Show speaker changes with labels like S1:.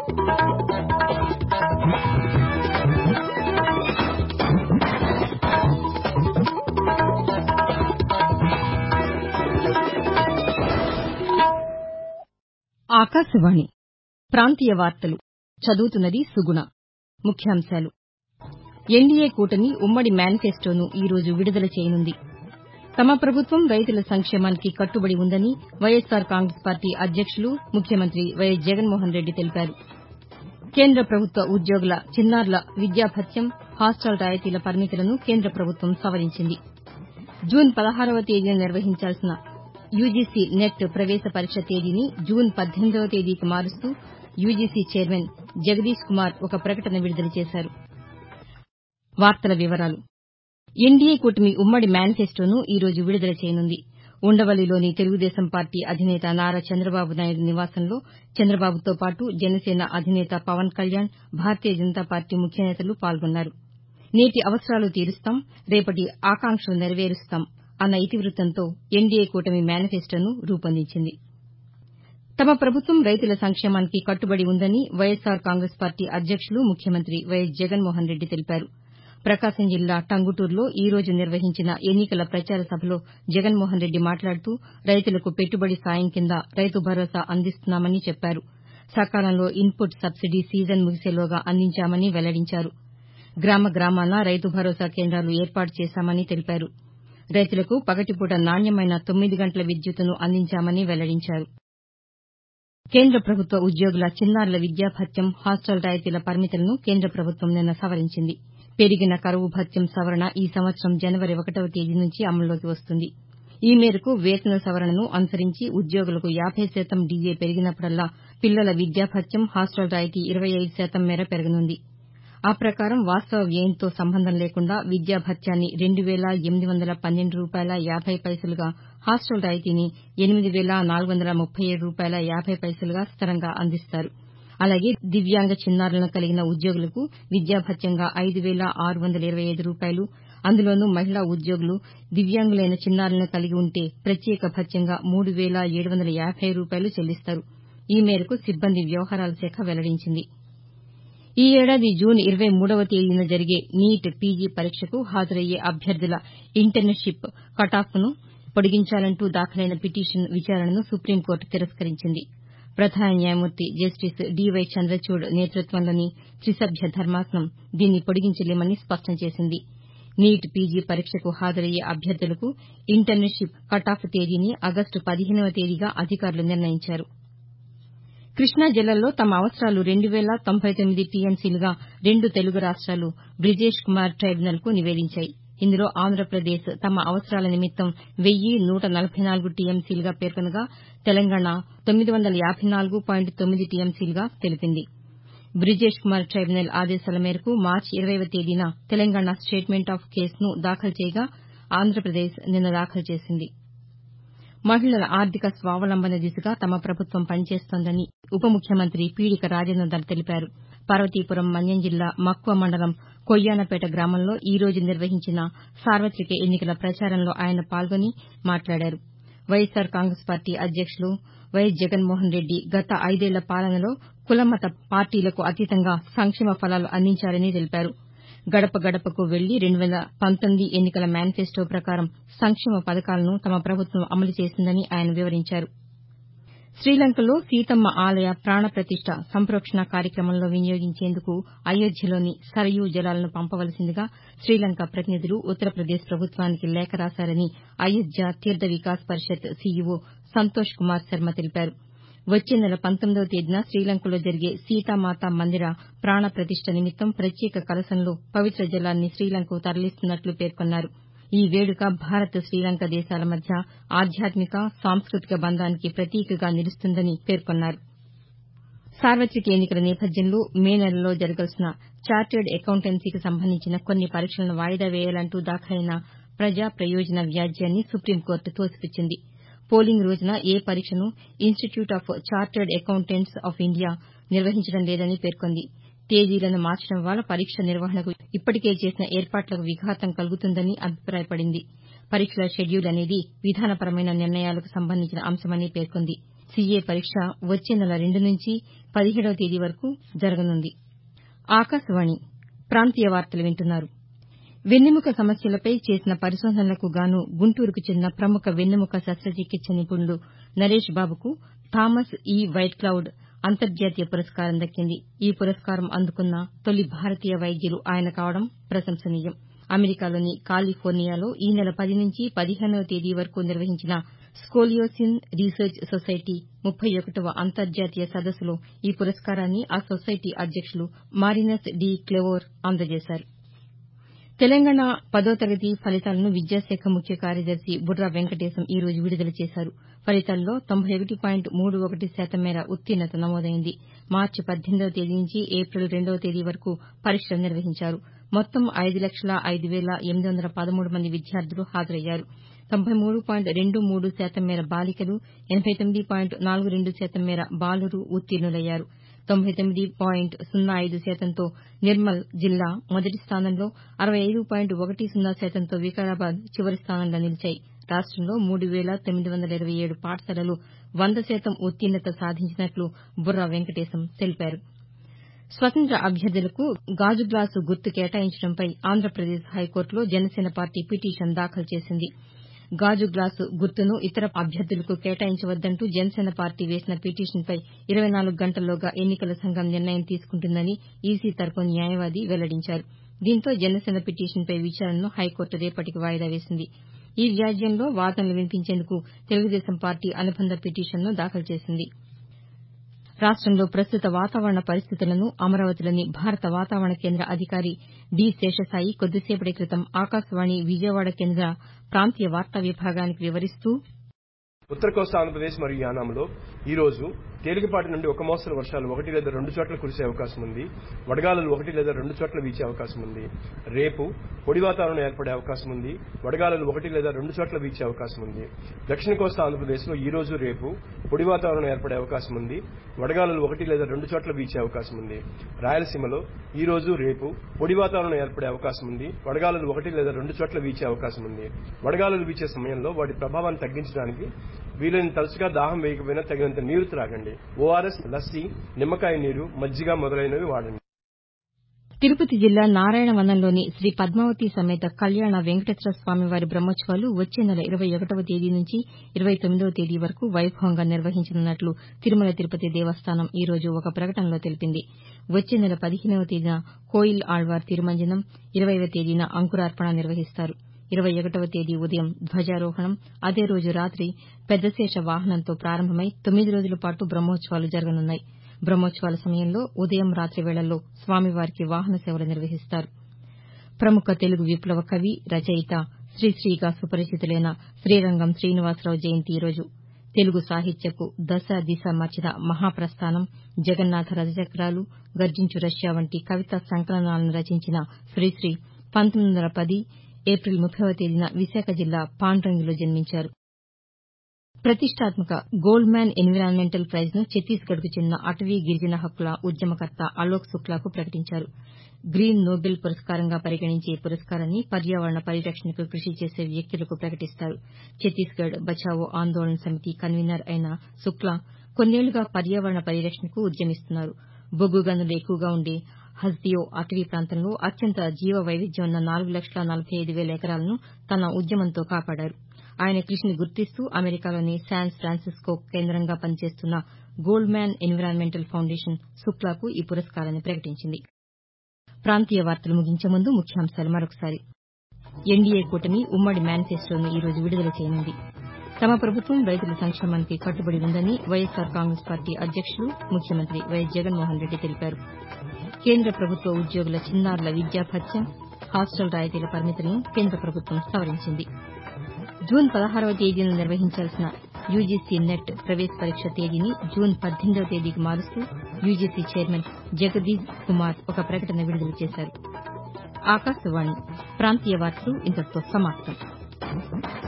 S1: ఆకాశవాణి ప్రాంతీయ వార్తలు చదువుతున్నది సుగుణ ముఖ్యాంశాలు ఎన్డీఏ కూటమి ఉమ్మడి మేనిఫెస్టోను ఈ రోజు విడుదల చేయనుంది తమ ప్రభుత్వం రైతుల సంక్షేమానికి కట్టుబడి ఉందని వైఎస్సార్ కాంగ్రెస్ పార్టీ అధ్యక్షులు ముఖ్యమంత్రి వైఎస్ జగన్మోహన్ రెడ్డి తెలిపారు కేంద్ర ప్రభుత్వ ఉద్యోగుల చిన్నారుల విద్యాభత్యం హాస్టల్ రాయితీల పరిమితులను కేంద్ర ప్రభుత్వం సవరించింది జూన్ పదహారవ తేదీన నిర్వహించాల్సిన యూజీసీ నెట్ ప్రవేశ పరీక్ష తేదీని జూన్ పద్దెనిమిదవ తేదీకి మారుస్తూ యూజీసీ చైర్మన్ జగదీష్ కుమార్ ఒక ప్రకటన విడుదల చేశారు ఎన్డీఏ కూటమి ఉమ్మడి మేనిఫెస్టోను ఈ రోజు విడుదల చేయనుంది ఉండవల్లిలోని తెలుగుదేశం పార్టీ అధినేత నారా చంద్రబాబు నాయుడు నివాసంలో చంద్రబాబుతో పాటు జనసేన అధినేత పవన్ కళ్యాణ్ భారతీయ జనతా పార్టీ ముఖ్యనేతలు పాల్గొన్నారు నేటి అవసరాలు తీరుస్తాం రేపటి ఆకాంక్షలు నెరవేరుస్తాం అన్న ఇతివృత్తంతో ఎన్డీఏ కూటమి మేనిఫెస్టోను రూపొందించింది తమ ప్రభుత్వం రైతుల సంక్షేమానికి కట్టుబడి ఉందని వైఎస్సార్ కాంగ్రెస్ పార్టీ అధ్యక్షులు ముఖ్యమంత్రి వైఎస్ జగన్మోహన్ రెడ్డి తెలిపారు ప్రకాశం జిల్లా టంగుటూరులో ఈ రోజు నిర్వహించిన ఎన్నికల ప్రచార సభలో జగన్మోహన్ రెడ్డి మాట్లాడుతూ రైతులకు పెట్టుబడి సాయం కింద రైతు భరోసా అందిస్తున్నామని చెప్పారు సకాలంలో ఇన్పుట్ సబ్సిడీ సీజన్ ముగిసేలోగా అందించామని వెల్లడించారు గ్రామ గ్రామాన రైతు భరోసా కేంద్రాలు ఏర్పాటు చేశామని తెలిపారు రైతులకు పగటిపూట నాణ్యమైన తొమ్మిది గంటల విద్యుత్తును అందించామని వెల్లడించారు కేంద్ర ప్రభుత్వ ఉద్యోగుల చిన్నారుల విద్యాభత్యం హాస్టల్ రాయితీల పరిమితులను కేంద్ర ప్రభుత్వం నిన్న సవరించింది పెరిగిన కరువు భత్యం సవరణ ఈ సంవత్సరం జనవరి ఒకటవ తేదీ నుంచి అమల్లోకి వస్తుంది ఈ మేరకు వేతన సవరణను అనుసరించి ఉద్యోగులకు యాబై శాతం డీఏ పెరిగినప్పుడల్లా పిల్లల విద్యాభత్యం హాస్టల్ రాయితీ ఇరవై ఐదు శాతం మేర పెరగనుంది ఆ ప్రకారం వాస్తవ వ్యయంతో సంబంధం లేకుండా విద్యాభత్యాన్ని రెండు వేల ఎనిమిది వందల పన్నెండు రూపాయల యాబై పైసలుగా హాస్టల్ రాయితీని ఎనిమిది వేల నాలుగు వందల ముప్పై ఏడు రూపాయల యాబై పైసలుగా స్థిరంగా అందిస్తారు అలాగే దివ్యాంగ చిన్నారులను కలిగిన ఉద్యోగులకు విద్యాభత్యంగా ఐదు వేల ఆరు వందల ఇరవై ఐదు రూపాయలు అందులోనూ మహిళా ఉద్యోగులు దివ్యాంగులైన చిన్నారులను కలిగి ఉంటే ప్రత్యేక భత్యంగా మూడు వేల ఏడు వందల యాబై రూపాయలు చెల్లిస్తారు ఈ మేరకు సిబ్బంది వ్యవహారాల శాఖ వెల్లడించింది ఈ ఏడాది జూన్ ఇరవై మూడవ తేదీన జరిగే నీట్ పీజీ పరీక్షకు హాజరయ్యే అభ్యర్థుల ఇంటర్న్షిప్ కటాఫ్ను పొడిగించాలంటూ దాఖలైన పిటిషన్ విచారణను సుప్రీంకోర్టు తిరస్కరించింది ప్రధాన న్యాయమూర్తి జస్టిస్ డీవై చంద్రచూడ్ నేతృత్వంలోని త్రిసభ్య ధర్మాసనం దీన్ని పొడిగించలేమని స్పష్టం చేసింది నీట్ పీజీ పరీక్షకు హాజరయ్యే అభ్యర్థులకు ఇంటర్న్షిప్ కటాఫ్ తేదీని ఆగస్టు పదిహేనవ తేదీగా అధికారులు నిర్ణయించారు కృష్ణా జిల్లాలో తమ అవసరాలు రెండు వేల తొంభై తొమ్మిది టీఎంసీలుగా రెండు తెలుగు రాష్ట్రాలు బ్రిజేష్ కుమార్ ట్రైబ్యునల్కు నివేదించాయి ఇందులో ఆంధ్రప్రదేశ్ తమ అవసరాల నిమిత్తం వెయ్యి నూట నలభై నాలుగు టీఎంసీలుగా పేర్కొనగా తెలంగాణ తొమ్మిది వందల యాబై నాలుగు పాయింట్ తొమ్మిది టీఎంసీలుగా తెలిపింది బ్రిజేష్ కుమార్ ట్రైబ్యునల్ ఆదేశాల మేరకు మార్చి ఇరవైవ తేదీన తెలంగాణ స్టేట్మెంట్ ఆఫ్ కేసును దాఖలు చేయగా ఆంధ్రప్రదేశ్ నిన్న దాఖలు చేసింది మహిళల ఆర్థిక స్వావలంబన దిశగా తమ ప్రభుత్వం పనిచేస్తోందని ఉప ముఖ్యమంత్రి పీడిక రాజేందర్ తెలిపారు పార్వతీపురం మన్యం జిల్లా మక్కువ మండలం కొయ్యానపేట గ్రామంలో ఈ రోజు నిర్వహించిన సార్వతిక ఎన్నికల ప్రచారంలో ఆయన పాల్గొని మాట్లాడారు వైఎస్సార్ కాంగ్రెస్ పార్టీ అధ్యక్షులు వైఎస్ జగన్మోహన్ రెడ్డి గత ఐదేళ్ల పాలనలో కుల మత పార్టీలకు అతీతంగా సంక్షేమ ఫలాలు అందించారని తెలిపారు గడప గడపకు వెళ్లి రెండు వేల పంతొమ్మిది ఎన్నికల మేనిఫెస్టో ప్రకారం సంక్షేమ పథకాలను తమ ప్రభుత్వం అమలు చేసిందని ఆయన వివరించారు శ్రీలంకలో సీతమ్మ ఆలయ ప్రాణప్రతిష్ఠ సంప్రోక్షణ కార్యక్రమంలో వినియోగించేందుకు అయోధ్యలోని సరయూ జలాలను పంపవలసిందిగా శ్రీలంక ప్రతినిధులు ఉత్తరప్రదేశ్ ప్రభుత్వానికి లేఖ రాశారని అయోధ్య తీర్ద వికాస్ పరిషత్ సీఈవో సంతోష్ కుమార్ శర్మ తెలిపారు వచ్చే నెల పంతొమ్మిదవ తేదీన శ్రీలంకలో జరిగే సీతామాత మందిర ప్రాణ ప్రతిష్ఠ నిమిత్తం ప్రత్యేక కలశంలో పవిత్ర జలాన్ని శ్రీలంకకు తరలిస్తున్నట్లు పేర్కొన్నారు ఈ వేడుక భారత్ శ్రీలంక దేశాల మధ్య ఆధ్యాత్మిక సాంస్కృతిక బంధానికి ప్రతీకగా నిలుస్తుందని పేర్కొన్నారు సార్వతిక ఎన్నికల నేపథ్యంలో మే నెలలో జరగాల్సిన చార్టర్డ్ అకౌంటెన్సీకి సంబంధించిన కొన్ని పరీక్షలను వాయిదా వేయాలంటూ దాఖలైన ప్రజా ప్రయోజన వ్యాజ్యాన్ని సుప్రీంకోర్టు తోసిపుచ్చింది పోలింగ్ రోజున ఏ పరీక్షను institute of chartered accountants of India నిర్వహించడం లేదని పేర్కొంది తేదీలను మార్చడం వల్ల పరీక్ష నిర్వహణకు ఇప్పటికే చేసిన ఏర్పాట్లకు విఘాతం కలుగుతుందని అభిప్రాయపడింది పరీక్షల షెడ్యూల్ అనేది విధానపరమైన నిర్ణయాలకు సంబంధించిన అంశమని పేర్కొంది సీఏ పరీక్ష వచ్చే నెల రెండు నుంచి పదిహేడవ తేదీ వరకు జరగనుంది ఆకాశవాణి ప్రాంతీయ వార్తలు వింటున్నారు వెన్నెముక సమస్యలపై చేసిన పరిశోధనలకు గాను గుంటూరుకు చెందిన ప్రముఖ వెన్నెముక శస్త్రచికిత్స నిపుణులు నరేష్ బాబుకు థామస్ ఈ వైట్క్లౌడ్ అంతర్జాతీయ పురస్కారం దక్కింది ఈ పురస్కారం అందుకున్న తొలి భారతీయ వైద్యులు ఆయన కావడం ప్రశంసనీయం అమెరికాలోని కాలిఫోర్నియాలో ఈ నెల పది నుంచి పదిహేనవ తేదీ వరకు నిర్వహించిన స్కోలియోసిస్ రీసెర్చ్ సొసైటీ ముప్పై ఒకటవ అంతర్జాతీయ సదస్సులో ఈ పురస్కారాన్ని ఆ సొసైటీ అధ్యక్షులు మారినస్ డి క్లెవోర్ అందజేశారు తెలంగాణ పదో తరగతి ఫలితాలను విద్యాశాఖ ముఖ్య కార్యదర్శి బుర్రా వెంకటేశం ఈ రోజు విడుదల చేశారు ఫలితాల్లో తొంభై ఒకటి పాయింట్ మూడు ఒకటి శాతం మేర ఉత్తీర్ణత నమోదైంది మార్చి పద్దెనిమిదవ తేదీ నుంచి ఏప్రిల్ రెండవ తేదీ వరకు పరీక్షలు నిర్వహించారు మొత్తం ఐదు లక్షల ఐదు వేల ఎనిమిది వందల పదమూడు మంది విద్యార్థులు హాజరయ్యారు తొంభై మూడు పాయింట్ రెండు మూడు శాతం మేర బాలికలు ఎనబై తొమ్మిది పాయింట్ నాలుగు రెండు శాతం మేర బాలురు ఉత్తీర్ణులయ్యారు తొంభై తొమ్మిది పాయింట్ సున్నా ఐదు శాతంతో నిర్మల్ జిల్లా మొదటి స్థానంలో అరవై ఐదు పాయింట్ ఒకటి సున్నా శాతంతో వికారాబాద్ చివరి స్థానంలో నిలిచాయి రాష్టంలో మూడు వేల తొమ్మిది వందల ఇరవై ఏడు పాఠశాలలు వంద శాతం ఉత్తీర్ణత సాధించినట్లు బుర్రా వెంకటేశం తెలిపారు స్వతంత్ర అభ్యర్థులకు గాజు గ్లాసు గుర్తు కేటాయించడంపై ఆంధ్రప్రదేశ్ హైకోర్టులో జనసేన పార్టీ పిటిషన్ దాఖలు చేసింది గాజు గ్లాసు గుర్తును ఇతర అభ్యర్థులకు కేటాయించవద్దంటూ జనసేన పార్టీ వేసిన పిటిషన్పై ఇరవై నాలుగు గంటల్లోగా ఎన్నికల సంఘం నిర్ణయం తీసుకుంటుందని ఈసీ తరపు న్యాయవాది వెల్లడించారు దీంతో జనసేన పిటిషన్పై విచారణను హైకోర్టు రేపటికి వాయిదా వేసింది ఈ వ్యాజ్యంలో వాదనలు వినిపించేందుకు తెలుగుదేశం పార్టీ అనుబంధ పిటిషన్ను దాఖలు చేసింది రాష్టంలో ప్రస్తుత వాతావరణ పరిస్థితులను అమరావతిలోని భారత వాతావరణ కేంద్ర అధికారి డి శేషసాయి కొద్దిసేపటి క్రితం ఆకాశవాణి విజయవాడ కేంద్ర ప్రాంతీయ వార్తా విభాగానికి వివరిస్తూ
S2: ఉత్తర కోస్తా ఆంధ్రప్రదేశ్ మరియు యానాంలో ఈ రోజు తేలికపాటి నుండి ఒక మోస్తరు వర్షాలు ఒకటి లేదా రెండు చోట్ల కురిసే అవకాశం ఉంది వడగాలులు ఒకటి లేదా రెండు చోట్ల వీచే అవకాశం ఉంది రేపు పొడి వాతావరణం ఏర్పడే అవకాశం ఉంది వడగాలులు ఒకటి లేదా రెండు చోట్ల వీచే అవకాశం ఉంది దక్షిణ కోస్తా ఆంధ్రప్రదేశ్లో ఈ రోజు రేపు పొడి వాతావరణం ఏర్పడే అవకాశం ఉంది వడగాలులు ఒకటి లేదా రెండు చోట్ల వీచే అవకాశం ఉంది రాయలసీమలో ఈ రోజు రేపు పొడి వాతావరణం ఏర్పడే అవకాశం ఉంది వడగాలులు ఒకటి లేదా రెండు చోట్ల వీచే అవకాశం ఉంది వడగాలులు వీచే సమయంలో వాటి ప్రభావాన్ని తగ్గించడానికి వీలైన తరచుగా దాహం వేయకపోయినా తగినంత నీరు త్రాగండి ఓఆర్ఎస్ లస్సీ నిమ్మకాయ నీరు మజ్జిగ మొదలైనవి వాడండి
S1: తిరుపతి జిల్లా నారాయణవనంలోని శ్రీ పద్మావతి సమేత కళ్యాణ వెంకటేశ్వర స్వామివారి బ్రహ్మోత్సవాలు వచ్చే నెల ఇరవై ఒకటవ తేదీ నుంచి ఇరవై తొమ్మిదవ తేదీ వరకు వైభవంగా నిర్వహించనున్నట్లు తిరుమల తిరుపతి దేవస్థానం ఈ రోజు ఒక ప్రకటనలో తెలిపింది వచ్చే నెల పదిహేనవ తేదీన కోయిల్ ఆళ్వార్ తిరుమంజనం ఇరవైవ తేదీన అంకురార్పణ నిర్వహిస్తారు ఇరవై ఒకటవ తేదీ ఉదయం ధ్వజారోహణం అదే రోజు రాతి పెద్దశేష వాహనంతో ప్రారంభమై తొమ్మిది రోజుల పాటు బ్రహ్మోత్సవాలు జరగనున్నాయి బ్రహ్మోత్సవాల సమయంలో ఉదయం రాతి వేళల్లో స్వామివారికి వాహన సేవలు నిర్వహిస్తారు ప్రముఖ తెలుగు విప్లవ కవి రచయిత శ్రీశ్రీగా సుపరిచితులైన శ్రీరంగం శ్రీనివాసరావు జయంతి ఈరోజు తెలుగు సాహిత్యపు దశ దిశ మార్చిన మహాప్రస్థానం జగన్నాథ రథచక్రాలు గర్జించు రష్యా వంటి కవితా సంకలనాలను రచించిన శ్రీశ్రీ పంతొమ్మిది వందల పది ఏప్రిల్ ముప్పైవ తేదీన విశాఖ జిల్లా పాండ్రంగిలో జన్మించారు ప్రతిష్టాత్మక గోల్డ్మ్యాన్ ఎన్విరాన్మెంటల్ ప్రైజ్ను ఛత్తీస్గఢ్కు చెందిన అటవీ గిరిజన హక్కుల ఉద్యమకర్త అలోక్ శుక్లాకు ప్రకటించారు గ్రీన్ నోబెల్ పురస్కారంగా పరిగణించే ఈ పురస్కారాన్ని పర్యావరణ పరిరక్షణకు కృషి చేసే వ్యక్తులకు ప్రకటిస్తారు ఛత్తీస్గఢ్ బచావో ఆందోళన్ సమితి కన్వీనర్ అయిన శుక్లా కొన్నేళ్లుగా పర్యావరణ పరిరక్షణకు ఉద్యమిస్తున్నారు బొగ్గు గనులు ఎక్కువగా ఉండే హజ్దియో అటవీ ప్రాంతంలో అత్యంత జీవ వైవిధ్యం ఉన్న నాలుగు లక్షల నలభై ఐదు వేల ఎకరాలను తన ఉద్యమంతో కాపాడారు ఆయన కృషిని గుర్తిస్తూ అమెరికాలోని శాన్ ఫ్రాన్సిస్కో కేంద్రంగా పనిచేస్తున్న గోల్డ్మ్యాన్ ఎన్విరాన్మెంటల్ ఫౌండేషన్ శుక్లాకు ఈ పురస్కారాన్ని ప్రకటించింది ప్రాంతీయ వార్తలు ముగించే ముందు ముఖ్యాంశాలు మరొకసారి ఎన్డీఏ కూటమి ఉమ్మడి మేనిఫెస్టోను ఈ రోజు విడుదల చేయనుంది తమ ప్రభుత్వం రైతుల సంక్షేమానికి కట్టుబడి ఉందని వైఎస్సార్ కాంగ్రెస్ పార్టీ అధ్యక్షులు ముఖ్యమంత్రి వైఎస్ జగన్మోహన్ రెడ్డి తెలిపారు కేంద్ర ప్రభుత్వ ఉద్యోగుల చిన్నారుల విద్యా భత్యం హాస్టల్ రాయితీల పరిమితులను కేంద్ర ప్రభుత్వం సవరించింది జూన్ పదహారవ తేదీన నిర్వహించాల్సిన యూజీసీ నెట్ ప్రవేశ పరీక్ష తేదీని జూన్ పద్దెనిమిదవ తేదీకి మారుస్తూ యూజీసీ చైర్మన్ జగదీష్ కుమార్ ఒక ప్రకటన విడుదల చేశారు ఆకాశవాణి ప్రాంతీయ వార్తలు ఇంతటితో సమాప్తం